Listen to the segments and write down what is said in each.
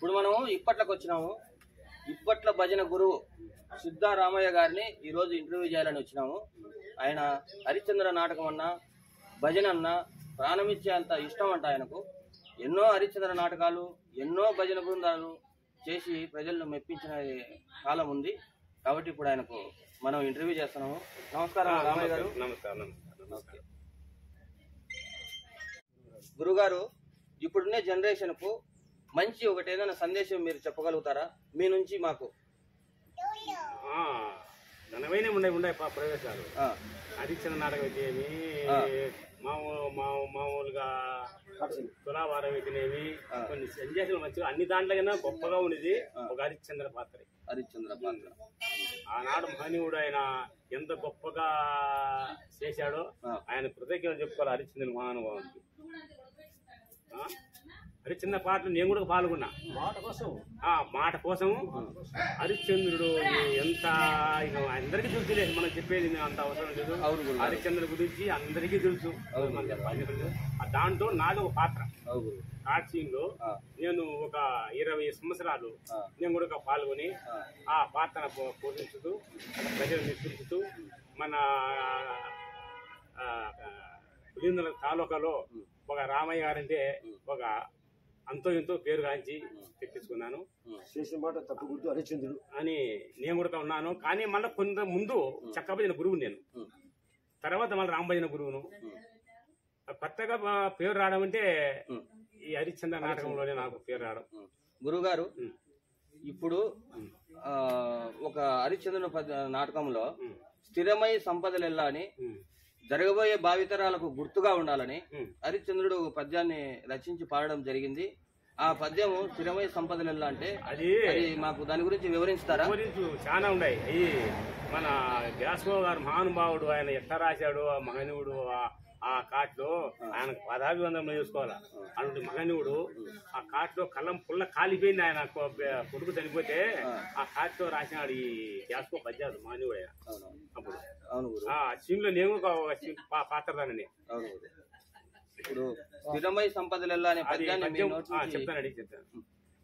ఇప్పుడు మనం ఇప్పట్లకు వచ్చినాము ఇప్పట్ల భజన గురువు సిద్ధారామయ్య గారిని ఈరోజు ఇంటర్వ్యూ చేయాలని వచ్చినాము ఆయన హరిశ్చంద్ర నాటకం అన్నా భజన అన్నా ప్రాణమిచ్చే అంత ఇష్టం అంట ఆయనకు ఎన్నో హరిశ్చంద్ర నాటకాలు ఎన్నో భజన బృందాలు చేసి ప్రజలను మెప్పించిన కాలం ఉంది కాబట్టి ఇప్పుడు ఆయనకు మనం ఇంటర్వ్యూ చేస్తున్నాము నమస్కారం రామయ్య గారు నమస్కారం నమస్కారం ఓకే. గురుగారు ఇప్పుడున్న జనరేషన్ కు మంచి ఒకటి ఏదైనా సందేశం మీరు చెప్పగలుగుతారా మీ నుంచి మాకు ఆ, ఘనమైన ఉండే ఉండే ప- ప్రవేశాలు ఆ, హరిచంద్ర నాటకం అయితేమి ఆ. మామూలు మా- మామూలుగా తులాభారం అయితేనేమి ఆ. కొన్ని సందేశాలు మంచిగా అన్ని దాంట్లో కన్నా గొప్పగా ఉండేది ఒక హరిశ్చంద్ర పాత్ర హరిశ్చంద్ర పాత్ర ఆనాడు మహనీయుడు ఆయన ఎంత గొప్పగా చేశాడో ఆ. ఆయన కృతజ్ఞతలు చెప్పుకోవాలి హరిశ్చంద్ర మహానుభావునికి ఆ? హరిశ్చంద్ర పాటలు నేను కూడా పాల్గొన్నా మాట కోసం ఆ మాట కోసం హరిశ్చంద్రుడు ఎంత ఇక అందరికీ తెలుసులే మనం చెప్పేది అంత అవసరం లేదు అవును గురుగారు. హరిశ్చంద్ర గురించి అందరికీ తెలుసు మనం చెప్పాల్సిన పని లేదు. ఆ దాంట్లో నాది ఒక పాత్ర అవును కాట్సీన్లో ఆ, నేను ఒక ఇరవై సంవత్సరాలు ఆ, నేను కూడా పాల్గొని ఆ, ఆ పాత్ర పో- పోషించుతూ ప్రజలు మెప్పించుతూ మన ఆ, ఆ, పులిందల తాలూకాలో ఒక రామయ్య గారంటే ఒక అంతో ఎంతో పేరు గాంచి తెప్పించుకున్నాను చేసిన మాట తప్పుకుంటూ హరిశ్చంద్రుడు అని నేను కూడా ఉన్నాను కానీ మళ్ళీ కొంత ముందు చక్కబడిన గురువు నేను ఉమ్, తర్వాత మళ్ళీ రామభజన గురువును ఉమ్, కొత్తగా ఆ, పేరు రావడం అంటే ఉమ్, ఈ హరిశ్చంద్ర నాటకంలోనే నాకు పేరు రావడం ఉమ్. గురుగారు ఉమ్, ఇప్పుడు ఆ, ఒక హరిశ్చంద్రుని పద- నాటకంలో ఉమ్, స్థిరమై సంపదలెల్లా అని ఉమ్, జరగబోయే భావితరాలకు గుర్తుగా ఉండాలని ఉమ్. హరిశ్చంద్రుడు ఒక పద్యాన్ని రచించి పాడడం జరిగింది ఆ పద్యము స్థిరమై సంపదలెల్లా అంటే అది అది మాకు దాని గురించి వివరించుతారా గురించి చాలా ఉన్నాయి అయ్యి మన గ్యాస్కో గారు మహానుభావుడు ఆయన ఎట్లా రాశాడు ఆ మహనీయుడు ఆ- ఆ కాట్లో ఆయన పదాభివందనం చేసుకోవాలి అలాంటి మహనీయుడు ఆ కాట్లో కళ్ళం పుల్ల కాలిపోయింది ఆయన కొ- కొడుకు చనిపోతే ఆ కాట్లో రాసినాడు ఈ గ్యాస్కో పద్యాలు మహనీయుడు ఆయన అవును అప్పుడు అవును గురు ఆ సీన్ లో నేను ఒక ఒక సీన్ పా- పాత్రదానని అవును గురు ఇప్పుడు స్థిరమై సంపదలెల్లా అనే అది పద్యాన్ని మీ పద్యం నోటి ఆ, నుంచి- చెప్తానండి చెప్తాను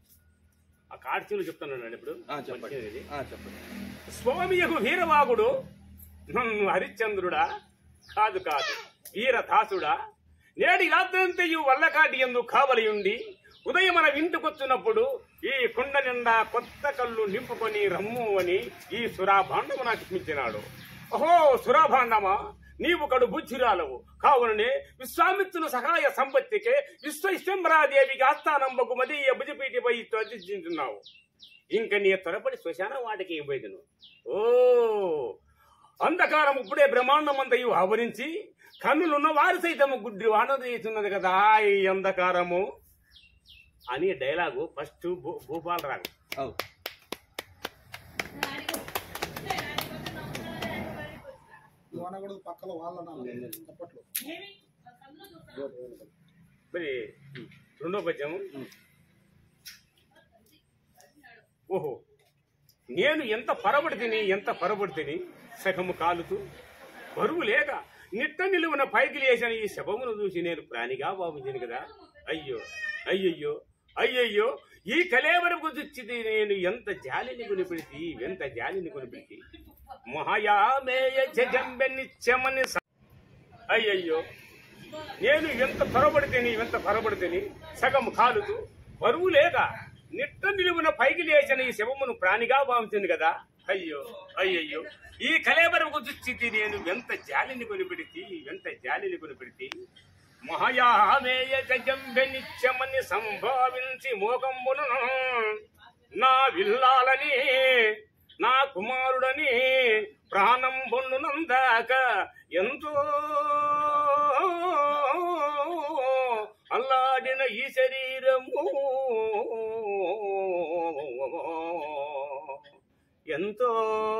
ఆ కాట్సీలు చెప్తాను ఇప్పుడు ఆ, చెప్పండి ఇది. ఆ, చెప్పండి స్వామియకు వీరవాగుడు నన్ను హరిశ్చంద్రుడా కాదు కాదు వీరదాసుడా నేడి రాత్రంతయు వల్లకాటి ఎందు కావలియుండి ఉదయం మన ఇంటికొచ్చినప్పుడు ఈ కుండ నిండా కొత్త కళ్ళు నింపుకొని రమ్ము అని ఈ సురాభాండము నాకు ఇప్పించినాడు ఓహో సురాభాండమా నీవు కడు బుద్ధిరాలవు కావుననే విశ్వామిత్రుని సహాయ సంపత్తికే విశ్వైశ్వంబరాదేవికి ఆస్థానంబకు మదీయ భుజపీటిపై అర్జించున్నావు ఇంక నీ త్వరపడి శ్మశాన వాటికి ఇవ్వదును ఓ అంధకారం ఇప్పుడే బ్రహ్మాండమంతయు ఆవరించి కన్నులున్న వారు సైతము గుడ్డి వానదీస్తున్నది కదా ఈ అంధకారము అని డైలాగు ఫస్ట్ భూ- భూపాలరావు అవు వానగడు పక్కల వాళ్ళ చప్పట్లు మరి రెండో పద్యము ఓహో నేను ఎంత పరబడి తిని ఎంత పరబడి తిని సగము కాలుతూ బరువు లేక నిట్ట నిలువున పైకి లేచిన ఈ శవమును చూసి నేను ప్రాణిగా భావించాను కదా అయ్యో అయ్యయ్యో అయ్యయ్యో ఈ కలేవరకు చూచి నేను ఎంత జాలిని కొనిపెడితి ఎంత జాలిని కొనిపెడితి మహాయామేయ జగంబెనిచ్చమని స- అయ్యయ్యో నేను ఎంత త్వరపడితేని ఎంత త్వరపడితేని సగం కాలుతూ బరువు లేక నిట్ట నిలువున పైకి లేచిన ఈ శవమును ప్రాణిగా భావించింది కదా అయ్యో అయ్యయ్యో ఈ కలేబరకు దుస్థితి నేను ఎంత జాలిని కొనిపెడితి ఎంత జాలిని కొనిపెడితి మహాయామేయ జగంబెనిచ్చమని సంభావించి మోకంబులను నా విల్లాలని నా కుమారుడని ప్రాణం బొన్నునందాక ఎంతో అల్లాడిన ఈ శరీరము ఎంతో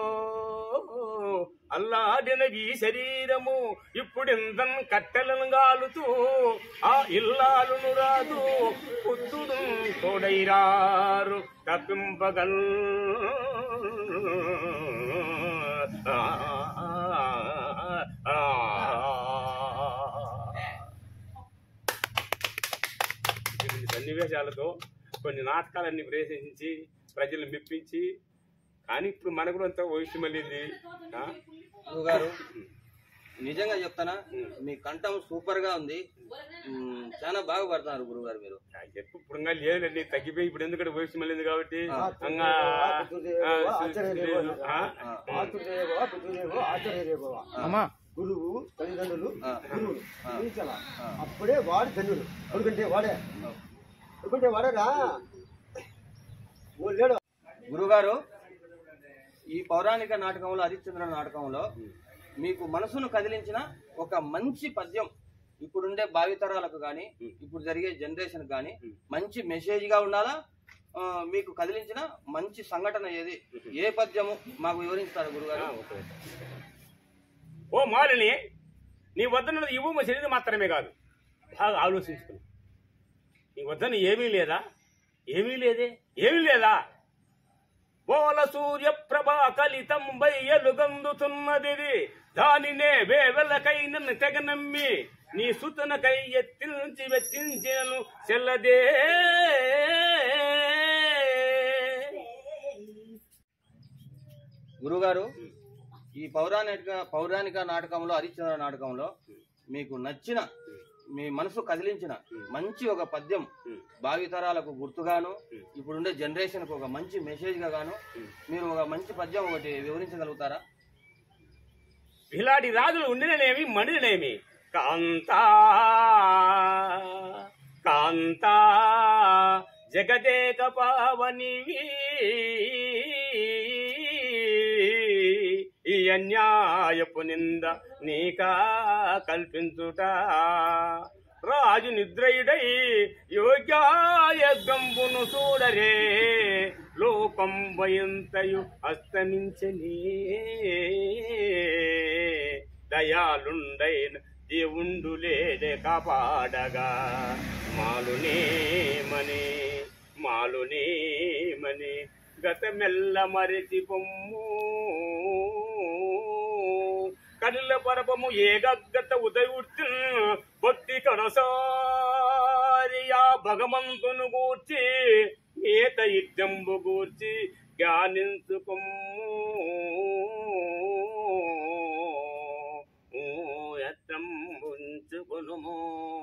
అల్లాడిన ఈ శరీరము ఇప్పుడిందన్ కట్టెలను గాలుతూ ఆ ఇల్లాలును రాదు పుత్తుడు తోడైరారు తప్పింపగల్ ఆ, ఆ, ఆ. ఇటువంటి సన్నివేశాలతో కొన్ని నాటకాలన్నీ ప్రవేశించి ప్రజలను మెప్పించి కానీ ఇప్పుడు మనకు కూడా అంత వయసు మళ్ళీంది ఆ? గురుగారు నిజంగా చెప్తానా ఉమ్. మీ కంఠం సూపర్ గా ఉంది ఉమ్, చాలా బాగా పడుతున్నారు గురుగారు మీరు ఆ, చెప్పు ఇప్పుడు ఇంకా లేదండి తగ్గిపోయి ఇప్పుడు ఎందుకంటే వయసు మళ్ళీంది కాబట్టి ఆ. ఇంకా ఆ, ఆచార్యదేవో, ఆ? ఆ, మాతృదేవో పితృదేవో ఆచార్యదేవో అమ్మా గురువు తల్లిదండ్రులు ఆ. గురువులు ఆ. జీవించాల ఆ. అప్పుడే వాడు ధన్యుడు ఎందుకంటే వాడే ఎందుకంటే వాడేనా ఓ లేడు గురుగారు ఈ పౌరాణిక నాటకంలో హరిశ్చంద్ర నాటకంలో మీకు మనసును కదిలించిన ఒక మంచి పద్యం ఇప్పుడుండే భావితరాలకు కానీ ఇప్పుడు జరిగే జనరేషన్ కానీ మంచి మెసేజ్ గా ఉండాలా ఆ, మీకు కదిలించిన మంచి సంఘటన ఏది ఏ పద్యము మాకు వివరిస్తారు గురుగారు ఆ, ఓకే. ఓ మాలిని నీ వద్దనున్నది ఇవ్వు శరీరం మాత్రమే కాదు బాగా ఆలోచించుకుని నీ వద్దన ఏమీ లేదా ఏమీ లేదే ఏమీ లేదా ఓల సూర్య ప్రభా కలితం బయ్యలుగందుతున్నది దానినే వేవెలకై నన్ను తెగ నమ్మి నీ సుతనకై ఎత్తించి వెచ్చించినను చెల్లదే గురుగారు ఈ పౌరాణిక పౌరాణిక నాటకంలో హరిశ్చంద్ర నాటకంలో మీకు నచ్చిన మీ మనసు కదిలించిన మంచి ఒక పద్యం భావితరాలకు గుర్తుగాను ఇప్పుడుండే జనరేషన్ కు ఒక మంచి మెసేజ్ గా గాను మీరు ఒక మంచి పద్యం ఒకటి వివరించగలుగుతారా ఇలాంటి రాజులు ఉండిననేమి మడిననేమి కాంతా కాంతా జగదేక పావనివి ఈ అన్యాయపు నింద నీకా కల్పించుట రాజు నిద్రయుడై యోగ్యాయ గంబును చూడరే లోకం భయంతయు అస్తమించని దయాలుండైన దేవుండు లేడే కాపాడగా మాలునేమని మాలునేమని గతమెల్ల మరిచి పొమ్ము కళ్ళ పరపము ఏగగ్గత ఉదయుర్తి భక్తి కనసారి ఆ భగవంతును గూర్చి ఏత ఇద్దంబు గూర్చి జ్ఞానించుకొమ్ము ఎత్తంబుంచుకొనుము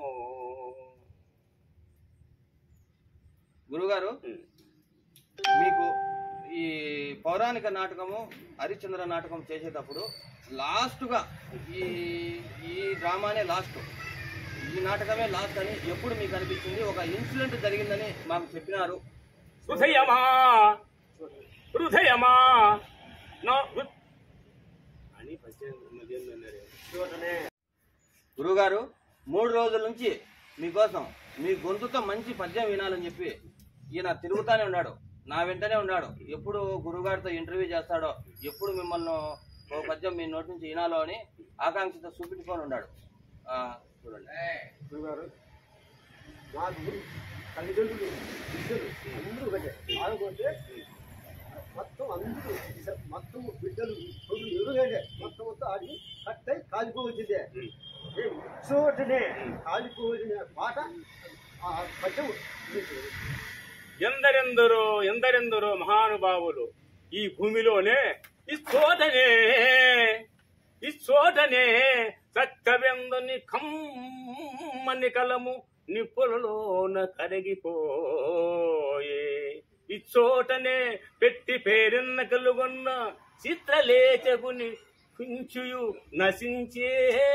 గురుగారు మీకు ఈ పౌరాణిక నాటకము హరిశ్చంద్ర నాటకం చేసేటప్పుడు లాస్ట్ గా ఈ ఈ డ్రామానే లాస్ట్ ఈ నాటకమే లాస్ట్ అని ఎప్పుడు మీకు అనిపించింది ఒక ఇన్సిడెంట్ జరిగిందని మాకు చెప్పినారు హృదయమా హృదయమా నా హృ- అని పద్దెనిమిది మంది అన్నారు. గురుగారు మూడు రోజుల నుంచి మీకోసం మీ గొంతుతో మంచి పద్యం వినాలని చెప్పి ఈయన తిరుగుతానే ఉన్నాడు నా వెంటనే ఉన్నాడు ఎప్పుడు గురుగారితో ఇంటర్వ్యూ చేస్తాడో ఎప్పుడు మిమ్మల్ని ఓ పద్యం మీ నోటి నుంచి వినాలో అని ఆకాంక్షతో చూపించుకొని ఉన్నాడు ఆ, చూడండి గురుగారు నాకు తల్లిదండ్రులు బిడ్డలు అందరూ ఒకటే ఆడుకుంటే మొత్తం అందరూ మొత్తం బిడ్డలు కొడుకులు ఎవరుగంటే మొత్తం మొత్తం ఆడి కట్టై కాలిపోవచ్చిందే చోటనే కాలిపోవచ్చిన పాట ఆ పద్యం ఇది. ఎందరెందరో ఎందరెందరో మహానుభావులు ఈ భూమిలోనే ఈ చోటనే ఈ చోటనే సత్యవెందని కమ్మని కలము నిప్పులలోన కరిగిపోయే ఈ చోటనే పెట్టి పేరెన్న కలుగొన్న చిత్రలేచకుని కుంచుయు నశించే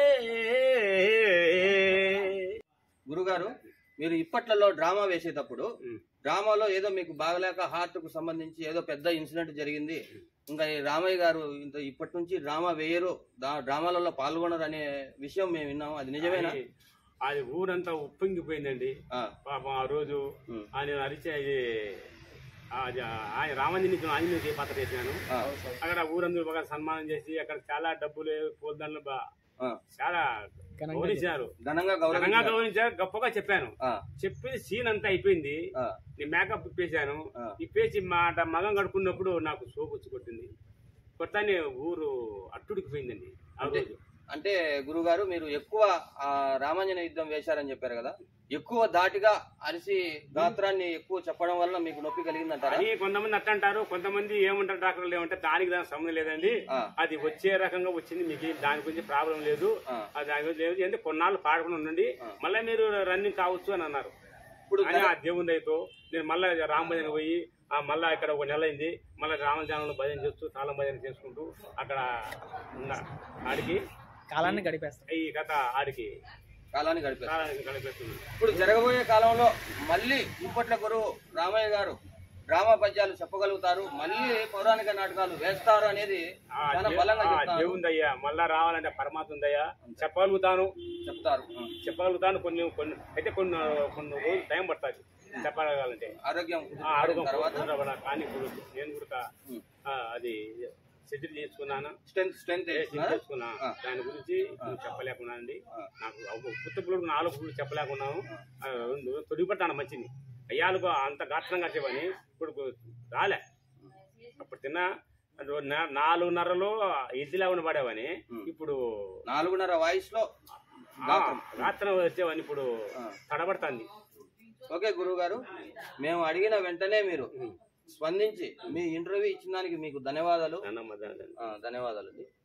గురుగారు మీరు ఇప్పట్లలో డ్రామా వేసేటప్పుడు ఉమ్. డ్రామాలో ఏదో మీకు బాగలేక హార్ట్ కు సంబంధించి ఏదో పెద్ద ఇన్సిడెంట్ జరిగింది ఇంకా ఈ రామయ్య గారు ఇంత ఇప్పటి నుంచి డ్రామా వేయరు దా- డ్రామాలలో పాల్గొనరు అనే విషయం మేము విన్నాము అది నిజమేనా అది- అది ఊరంతా ఉప్పొంగిపోయిందండి ఆ, పాపం ఆ రోజు ఉమ్. ఆయన అరిచే ఇది అది ఆయన రామంజనికి ఆంజనేయ పాత్ర చేశాను ఆ, అక్కడ ఊరందరూ బాగా సన్మానం చేసి అక్కడ చాలా డబ్బులు పూలదండలు బా- ఆ. చాలా గౌరవించారు ఘనంగా ఘనంగా గౌరవించారు గౌరవించారు గొప్పగా చెప్పాను ఆ, చెప్పి సీన్ అంతా అయిపోయింది ఆ, నేను మేకప్ ఇప్పేశాను ఆ. ఇప్పేసి మాట మగం కడుక్కున్నప్పుడు నాకు సోపు వచ్చి కొట్టింది కొట్టానే ఊరు అట్టుడికి పోయిందండి ఆ అంటే రోజు అంటే గురుగారు మీరు ఎక్కువ ఆ రామాంజన యుద్ధం వేశారని చెప్పారు కదా ఎక్కువ దాటిగా అరిసి గాత్రాన్ని ఎక్కువ చెప్పడం వల్ల మీకు నొప్పి కలిగిందంటారా అని కొంతమంది అట్ట అంటారు కొంతమంది ఏమంటారు డాక్టర్లు ఏమంటే దానికి దానికి సంబంధం లేదండి ఆ. అది వచ్చే రకంగా వచ్చింది మీకు దాని గురించి ప్రాబ్లం లేదు ఆ. అది దాని గురించి లేదు అంటే కొన్నాళ్ళు పాడకుండా ఉండండి మళ్ళీ మీరు రన్నింగ్ కావచ్చు అని అన్నారు ఇప్పుడు అని ఆ దేవుని దయతో నేను మళ్ళీ రామ భజన పోయి ఆ మళ్ళా ఇక్కడ ఒక నెల అయింది మళ్ళీ రామజానంలో భజన చేస్తూ తాళం భజన చేసుకుంటూ అక్కడ ఉన్న ఆడికి కాలాన్ని గడిపేస్తాం ఈ కథ ఆడికి కాలాన్ని గడిపారు కాలానికి గడిపేస్తుంది ఇప్పుడు జరగబోయే కాలంలో మళ్ళీ ఇప్పట్ల గురువు రామయ్య గారు డ్రామా పద్యాలు చెప్పగలుగుతారు మళ్ళీ పౌరాణిక నాటకాలు వేస్తారు అనేది ఆ చాలా దే- బలంగా ఆ చెప్తారు దేవుందయ్యా మళ్ళా రావాలంటే పరమాత్మ ఉందయ్యా చెప్పగలుగుతాను చెప్తారు చెప్పగలుగుతాను కొన్ని కొన్ని అయితే కొన్ని కొన్ని రోజులు టైం పడుతుంది చెప్పగలగాలంటే ఆరోగ్యం ఆ ఆరోగ్యం తర్వాత కుదరబడ కానీ ఇప్పుడు నేను కూడా ఆ, అది సెటిల్ చేసుకున్నాను స్ట్రెంత్ స్ట్రెంత్ ఏ, సెటిల్ చేసుకున్నా ఆ. దాని గురించి నేను చెప్పలేకున్నానండి నాకు పుత్త పిల్లలకు నాలుగు పుల్లలు చెప్పలేకున్నాను ఆ, రెండు తొడిగిపట్టాను మంచిని అయ్యాలకు అంత గాత్రంగా చెప్పని ఇప్పుడు రాలే అప్పుడు తిన్న రో- నా- నాలుగున్నరలో ఇడ్లీలా ఉన్న పడేవని ఇప్పుడు నాలుగున్నర వాయిస్ లో ఆ, గాత్రం వచ్చేవని ఇప్పుడు ఆ. తడబడుతుంది ఓకే గురువు గారు మేము అడిగిన వెంటనే మీరు స్పందించి మీ ఇంటర్వ్యూ ఇచ్చిన దానికి మీకు ధన్యవాదాలు నన్నమ్మ దాని- ఆ, ధన్యవాదాలు